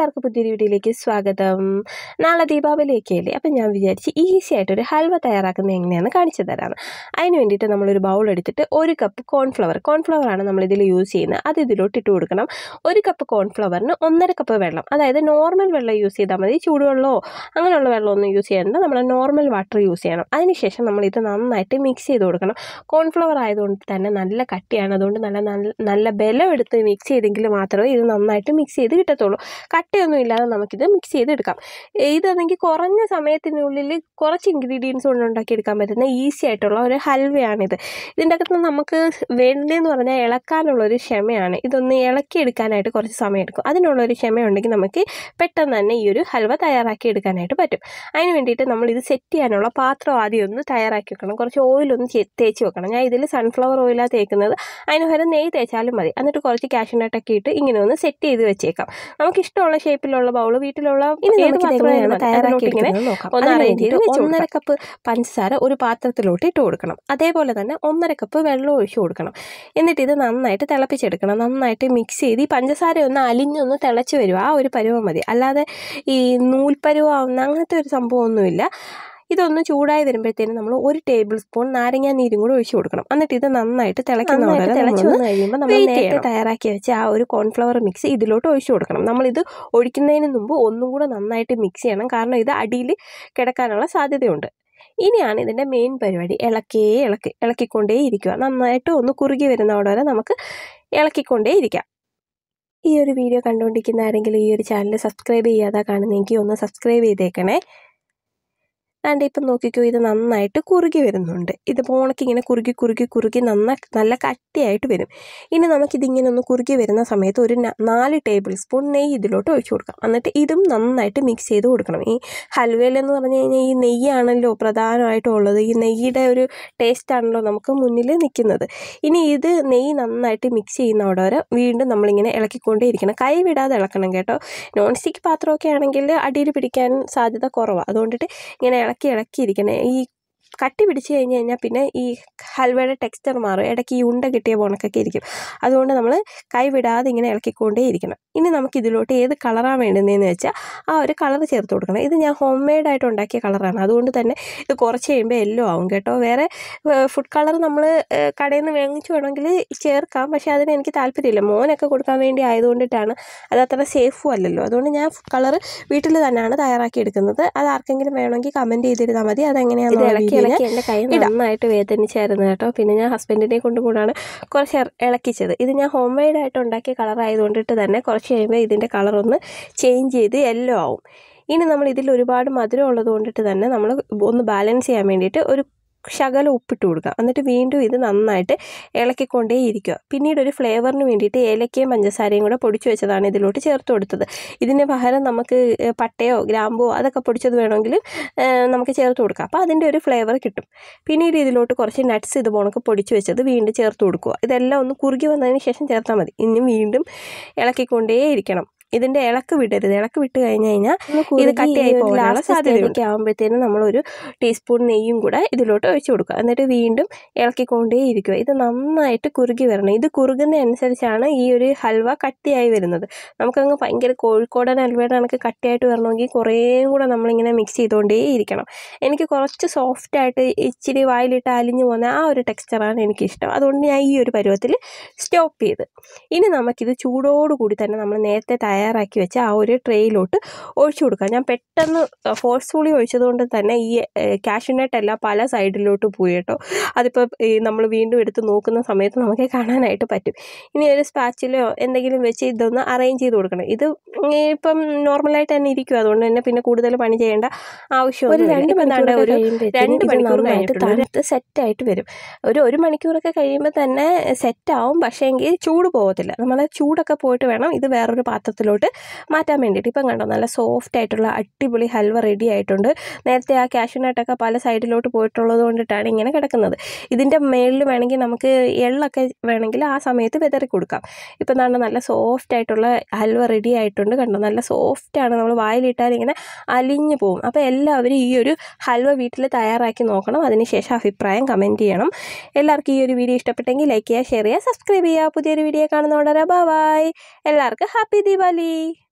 എല്ലാവർക്കും പുതിയൊരു വീഡിയോയിലേക്ക് സ്വാഗതം നാളെ ദീപാവലിയൊക്കെ അല്ലേ അപ്പം ഞാൻ വിചാരിച്ച് ഈസി ആയിട്ടൊരു ഹൽവ തയ്യാറാക്കുന്നത് എങ്ങനെയാണെന്ന് കാണിച്ചു തരാമെന്ന് അതിന് വേണ്ടിയിട്ട് നമ്മളൊരു ബൗൾ എടുത്തിട്ട് ഒരു കപ്പ് കോൺഫ്ലവർ കോൺഫ്ലവർ ആണ് നമ്മൾ ഇതിൽ യൂസ് ചെയ്യുന്നത് അത് ഇതിലോട്ട് ഇട്ട് കൊടുക്കണം ഒരു കപ്പ് കോൺഫ്ലവറിന് ഒന്നര കപ്പ് വെള്ളം അതായത് നോർമൽ വെള്ളം യൂസ് ചെയ്താൽ മതി ചൂടുവെള്ളമോ അങ്ങനെയുള്ള വെള്ളമൊന്നും യൂസ് ചെയ്യേണ്ട നമ്മൾ നോർമൽ വാട്ടർ യൂസ് ചെയ്യണം അതിനുശേഷം നമ്മൾ ഇത് നന്നായിട്ട് മിക്സ് ചെയ്ത് കൊടുക്കണം കോൺഫ്ലവർ ആയതുകൊണ്ട് തന്നെ നല്ല കട്ടിയാണ് അതുകൊണ്ട് നല്ല നല്ല നല്ല ബലം എടുത്ത് മിക്സ് ചെയ്തെങ്കിൽ മാത്രമേ ഇത് നന്നായിട്ട് മിക്സ് ചെയ്ത് കിട്ടത്തുള്ളൂ കട്ടയൊന്നും ഇല്ലാതെ നമുക്കിത് മിക്സ് ചെയ്തെടുക്കാം ഇതാണെങ്കിൽ കുറഞ്ഞ സമയത്തിനുള്ളിൽ കുറച്ച് ഇൻഗ്രീഡിയൻസ് കൊണ്ട് ഉണ്ടാക്കിയെടുക്കാൻ പറ്റുന്ന ഈസി ആയിട്ടുള്ള ഒരു ഹൽവയാണിത് ഇതിൻ്റെ അകത്ത് നമുക്ക് വേണ്ടതെന്ന് പറഞ്ഞാൽ ഇളക്കാനുള്ളൊരു ക്ഷമയാണ് ഇതൊന്ന് ഇളക്കിയെടുക്കാനായിട്ട് കുറച്ച് സമയം എടുക്കും അതിനുള്ളൊരു ക്ഷമയുണ്ടെങ്കിൽ നമുക്ക് പെട്ടെന്ന് തന്നെ ഈ ഒരു ഹൽവ തയ്യാറാക്കി എടുക്കാനായിട്ട് പറ്റും അതിന് വേണ്ടിയിട്ട് നമ്മൾ ഇത് സെറ്റ് ചെയ്യാനുള്ള പാത്രം ആദ്യം ഒന്ന് തയ്യാറാക്കി വെക്കണം കുറച്ച് ഓയിലൊന്ന് ചെ- തേച്ച് വെക്കണം ഞാൻ ഇതിൽ സൺഫ്ലവർ ഓയിലാണ് തേക്കുന്നത് അതിന് പകരം നെയ്യ് തേച്ചാലും മതി എന്നിട്ട് കുറച്ച് കാഷ്യൂനട്ടൊക്കെ ഇട്ട് ഇങ്ങനെ ഒന്ന് സെറ്റ് ചെയ്ത് വെച്ചേക്കാം നമുക്ക് ഇഷ്ടമുള്ള ഷേപ്പിലുള്ള ബൗൾ വീട്ടിലുള്ള ഇനി ഏത് നമുക്ക് പാത്രമായാലും ഇതെങ്ങനെയാണ് മതി. അതിലോട്ട് ഇങ്ങനെ തയ്യാറാക്കിയെടുക്കുന്നത് നോക്കാം ഒന്ന് അതിന് arrange ചെയ്ത് വേണ്ടിയിട്ട് വെച്ച് ഒന്നര കൊടുക്കാം. കപ്പ് പഞ്ചസാര ഒരു പാത്രത്തിലോട്ട് ഇട്ട് കൊടുക്കണം അതേപോലെ തന്നെ ഒന്നര കപ്പ് വെള്ളം ഒഴിച്ചു കൊടുക്കണം എന്നിട്ട് ഇത് നന്നായിട്ട് തിളപ്പിച്ചെടുക്കണം നന്നായിട്ട് മിക്സ് ചെയ്ത് ഈ പഞ്ചസാര ഒന്ന് അലിഞ്ഞൊന്ന് തിളച്ച് വരും ആ ഒരു പരുവം മതി അല്ലാതെ ഈ നൂൽപ്പരുവാവുന്ന അങ്ങനത്തെ ഒരു സംഭവമൊന്നുമില്ല ഇതൊന്ന് ചൂടായി വരുമ്പോഴത്തേനും നമ്മൾ ഒരു ടേബിൾ സ്പൂൺ നാരങ്ങ നീരും കൂടെ ഒഴിച്ചു കൊടുക്കണം എന്നിട്ട് ഇത് നന്നായിട്ട് തിളയ്ക്കുന്ന നന്നായിട്ട് വരെ തിളച്ച് നമ്മളൊന്ന് വന്ന് കഴിയുമ്പോൾ നമ്മൾ വെയിറ്റ് നേരത്തെ ചെയ്യണം. തയ്യാറാക്കി വെച്ച ആ ഒരു കോൺഫ്ലവർ മിക്സ് ഇതിലോട്ട് ഒഴിച്ചു കൊടുക്കണം നമ്മളിത് ഒഴിക്കുന്നതിന് മുമ്പ് ഒന്നും കൂടെ നന്നായിട്ട് മിക്സ് ചെയ്യണം കാരണം ഇത് അടിയിൽ കിടക്കാനുള്ള സാധ്യതയുണ്ട് ഇനിയാണ് ഇതിൻ്റെ മെയിൻ പരിപാടി ഇളക്കേ ഇളക്കി ഇളക്കിക്കൊണ്ടേ ഇരിക്കുക നന്നായിട്ട് ഒന്ന് കുറുകി വരുന്നവിടെ വരെ നമുക്ക് ഇളക്കിക്കൊണ്ടേ ഇരിക്കാം ഈ ഒരു വീഡിയോ കണ്ടുകൊണ്ടിരിക്കുന്ന ആരെങ്കിലും ഈ ഒരു ചാനൽ സബ്സ്ക്രൈബ് ചെയ്യാതെ കാണുന്നെങ്കിൽ ഒന്ന് സബ്സ്ക്രൈബ് ചെയ്തേക്കണേ അതാണ്ട് ഇപ്പം നോക്കിക്കോ ഇത് നന്നായിട്ട് കുറുകി വരുന്നുണ്ട് ഇത് പോണക്ക് ഇങ്ങനെ കുറുകി കുറുകി കുറുകി നന്ന നല്ല കട്ടിയായിട്ട് വരും ഇനി നമുക്കിതിങ്ങനെ ഒന്ന് കുറുകി വരുന്ന സമയത്ത് ഒരു ന- നാല് ടേബിൾ സ്പൂൺ നെയ്യ് ഇതിലോട്ട് ഒഴിച്ചു കൊടുക്കാം എന്നിട്ട് ഇതും നന്നായിട്ട് മിക്സ് ചെയ്ത് കൊടുക്കണം ഈ ഹൽവയിലെന്ന് പറഞ്ഞു കഴിഞ്ഞാൽ ഈ നെയ്യാണല്ലോ പ്രധാനമായിട്ടും ഉള്ളത് ഈ നെയ്യുടെ ഒരു ടേസ്റ്റ് ആണല്ലോ നമുക്ക് മുന്നിൽ നിൽക്കുന്നത് ഇനി ഇത് നെയ്യ് നന്നായിട്ട് മിക്സ് ചെയ്യുന്നവിടെ വരെ വീണ്ടും നമ്മളിങ്ങനെ ഇളക്കിക്കൊണ്ടേ ഇരിക്കണം കൈ വിടാതെ ഇളക്കണം കേട്ടോ നോൺ സ്റ്റിക്ക് പാത്രമൊക്കെ ആണെങ്കിൽ അടിയിൽ പിടിക്കാൻ സാധ്യത കുറവാണ് അതുകൊണ്ടിട്ട് ഇങ്ങനെ ഇളക്കി ഇളക്കി ഇരിക്കണേ ഈ കട്ടി പിടിച്ച് കഴിഞ്ഞ് കഴിഞ്ഞാൽ പിന്നെ ഈ ഹൽവയുടെ ടെക്സ്ചർ മാറും ഇടയ്ക്ക് ഈ ഉണ്ട കിട്ടിയ പോണക്കൊക്കെ ഇരിക്കും അതുകൊണ്ട് നമ്മൾ കൈ വിടാതെ ഇങ്ങനെ ഇളക്കിക്കൊണ്ടേ ഇരിക്കണം ഇനി നമുക്ക് ഇതിലോട്ട് ഏത് കളറാണ് വേണ്ടുന്നതെന്ന് വെച്ചാൽ ആ ഒരു കളർ ചേർത്ത് കൊടുക്കണം ഇത് ഞാൻ ഹോം മെയ്ഡായിട്ട് ഉണ്ടാക്കിയ കളറാണ് അതുകൊണ്ട് തന്നെ ഇത് കുറച്ച് കഴിയുമ്പോൾ യെല്ലോ ആവും കേട്ടോ വേറെ ഫുഡ് കളർ നമ്മൾ കടയിൽ നിന്ന് വാങ്ങിച്ച് വേണമെങ്കിൽ ചേർക്കാം പക്ഷേ അതിന് എനിക്ക് താല്പര്യമില്ല മോനൊക്കെ കൊടുക്കാൻ വേണ്ടി ആയതുകൊണ്ടിട്ടാണ് അത് അത്ര സേഫും അല്ലല്ലോ അതുകൊണ്ട് ഞാൻ ഫുഡ് കളർ വീട്ടിൽ തന്നെയാണ് തയ്യാറാക്കി എടുക്കുന്നത് അത് ആർക്കെങ്കിലും വേണമെങ്കിൽ കമൻറ്റ് ചെയ്തിരുന്നാൽ മതി ഇത് അതെങ്ങനെയാണെന്ന് ഇളക്കി ഇളക്കി എൻ്റെ കൈ ഇടാം. നന്നായിട്ട് വേദനിച്ചായിരുന്നു കേട്ടോ പിന്നെ ഞാൻ ഹസ്ബൻഡിനെ കൊണ്ട് കൂടാണ് കുറച്ച് ഇറ- ഇളക്കിച്ചത് ഇത് ഞാൻ ഹോം മെയ്ഡായിട്ട് ഉണ്ടാക്കിയ കളർ ആയതുകൊണ്ടിട്ട് തന്നെ കുറച്ച് കഴിയുമ്പോൾ ഇതിൻ്റെ കളർ ഒന്ന് ചേഞ്ച് ചെയ്ത് യെല്ലോ ആവും ഇനി നമ്മൾ ഇതിൽ ഒരുപാട് മധുരം ഉള്ളത് കൊണ്ടിട്ട് തന്നെ നമ്മൾ ഒന്ന് ബാലൻസ് ചെയ്യാൻ വേണ്ടിയിട്ട് ഒരു ശകലം ഉപ്പിട്ട് കൊടുക്കുക എന്നിട്ട് വീണ്ടും ഇത് നന്നായിട്ട് ഇളക്കിക്കൊണ്ടേ ഇരിക്കുക പിന്നീട് ഒരു ഫ്ലേവറിന് വേണ്ടിയിട്ട് ഏലക്കയും പഞ്ചസാരയും കൂടെ പൊടിച്ചു വെച്ചതാണ് ഇതിലോട്ട് ചേർത്ത് കൊടുത്തത് ഇതിന് പകരം നമുക്ക് ഏഹ്, പട്ടയോ ഗ്രാമ്പോ അതൊക്കെ പൊടിച്ചത് വേണമെങ്കിൽ ഏഹ്, നമുക്ക് ചേർത്ത് കൊടുക്കാം അപ്പോൾ അതിൻ്റെ ഒരു ഫ്ലേവർ കിട്ടും പിന്നീട് ഇതിലോട്ട് കുറച്ച് നട്ട്സ് ഇത് പോണക്ക് പൊടിച്ച് വെച്ചത് വീണ്ടും ചേർത്ത് കൊടുക്കുക ഇതെല്ലാം ഒന്ന് കുറുകി വന്നതിന് ശേഷം ചേർത്താൽ മതി ഇനി വീണ്ടും ഇളക്കിക്കൊണ്ടേ ഇരിക്കണം ഇതിൻ്റെ ഇളക്ക് വിടരുത് ഇളക്ക് വിട്ട് കഴിഞ്ഞ് കഴിഞ്ഞാൽ ഇത് കട്ടിയായി പോകാനുള്ള സാധ്യതയൊക്കെ ആകുമ്പോഴത്തേനും നമ്മളൊരു ടീസ്പൂൺ നെയ്യും കൂടെ ഇതിലോട്ട് ഒഴിച്ചു കൊടുക്കുക എന്നിട്ട് വീണ്ടും ഇളക്കിക്കൊണ്ടേ ഇരിക്കുക ഇത് നന്നായിട്ട് കുറുകി വരണം ഇത് കുറുകുന്ന അനുസരിച്ചാണ് ഈ ഒരു ഹൽവ കട്ടിയായി വരുന്നത് നമുക്കങ്ങ് ഭയങ്കര കോഴിക്കോടൻ ഹൽവയുടെ കണക്ക് കട്ടിയായിട്ട് വരണമെങ്കിൽ കുറേയും കൂടെ നമ്മളിങ്ങനെ മിക്സ് ചെയ്തുകൊണ്ടേ ഇരിക്കണം എനിക്ക് കുറച്ച് സോഫ്റ്റ് ആയിട്ട് ഇച്ചിരി വായിലിട്ട് അലിഞ്ഞു പോകുന്ന ആ ഒരു ടെക്സ്ചറാണ് എനിക്കിഷ്ടം അതുകൊണ്ട് ഞാൻ ഈ ഒരു പരുവത്തിൽ സ്റ്റോപ്പ് ചെയ്ത് ഇനി നമുക്കിത് ചൂടോടുകൂടി തന്നെ നമ്മൾ നേരത്തെ തയ്യാറാക്കി വെച്ച ആ ഒരു ട്രേയിലോട്ട് ഒഴിച്ചു കൊടുക്കാം ഞാൻ പെട്ടെന്ന് ഫോഴ്സ്ഫുള്ളി ഒഴിച്ചതുകൊണ്ട് തന്നെ ഈ കാഷ്യൂനട്ട് എല്ലാം പല സൈഡിലോട്ട് പോയി കേട്ടോ അതിപ്പോൾ നമ്മൾ വീണ്ടും എടുത്ത് നോക്കുന്ന സമയത്ത് നമുക്ക് കാണാനായിട്ട് പറ്റും ഇനി ഒരു സ്പാച്ചിലോ എന്തെങ്കിലും വെച്ച് ഇതൊന്ന് അറേഞ്ച് ചെയ്ത് കൊടുക്കണം ഇത് ഈ ഇപ്പം നോർമലായിട്ട് തന്നെ ഇരിക്കും അതുകൊണ്ട് തന്നെ പിന്നെ കൂടുതൽ പണി ചെയ്യേണ്ട ആവശ്യമൊന്നും ഒരു രണ്ട് ഇപ്പം ദാണ്ടെ മണിക്കൂറൊക്കെ ഒരു കഴിയുമ്പോഴത്തേനും രണ്ട് ഇത് മണിക്കൂർ നന്നായിട്ട് കഴിഞ്ഞിട്ടുണ്ട് തണുത്ത് സെറ്റായിട്ട് വരും ഒരു ഒരു മണിക്കൂറൊക്കെ കഴിയുമ്പോൾ തന്നെ സെറ്റാവും പക്ഷേ എങ്കിൽ ചൂട് പോകത്തില്ല നമ്മൾ ചൂടൊക്കെ പോയിട്ട് വേണം ഇത് വേറൊരു പാത്രത്തിലോട്ട് മാറ്റാൻ വേണ്ടിയിട്ട് ഇപ്പം കണ്ടോ നല്ല സോഫ്റ്റ് ആയിട്ടുള്ള അടിപൊളി ഹൽവ റെഡി ആയിട്ടുണ്ട് നേരത്തെ ആ കാഷ്യൂനട്ടൊക്കെ പല സൈഡിലോട്ട് പോയിട്ടുള്ളത് കൊണ്ടിട്ടാണ് ഇങ്ങനെ കിടക്കുന്നത് ഇതിൻ്റെ മേളിൽ വേണമെങ്കിൽ നമുക്ക് എള്ളൊക്കെ വേണമെങ്കിൽ ആ സമയത്ത് വിതറി കൊടുക്കാം ഇപ്പം എന്താണ് നല്ല സോഫ്റ്റ് ആയിട്ടുള്ള ഹൽവ റെഡി ആയിട്ടുണ്ട് കണ്ടോ നല്ല സോഫ്റ്റ് ആണ് നമ്മൾ വായിലിട്ടാൽ ഇങ്ങനെ അലിഞ്ഞു പോകും അപ്പോൾ എല്ലാവരും ഈ ഒരു ഹൽവ വീട്ടിൽ തയ്യാറാക്കി നോക്കണം അതിനുശേഷം അഭിപ്രായം കമൻറ്റ് ചെയ്യണം എല്ലാവർക്കും ഈ ഒരു വീഡിയോ ഇഷ്ടപ്പെട്ടെങ്കിൽ ലൈക്ക് ചെയ്യുക ഷെയർ ചെയ്യുക സബ്സ്ക്രൈബ് ചെയ്യുക പുതിയൊരു വീഡിയോ കാണുന്നതോടെ ബൈ എല്ലാവർക്കും ഹാപ്പി ദീപാവലി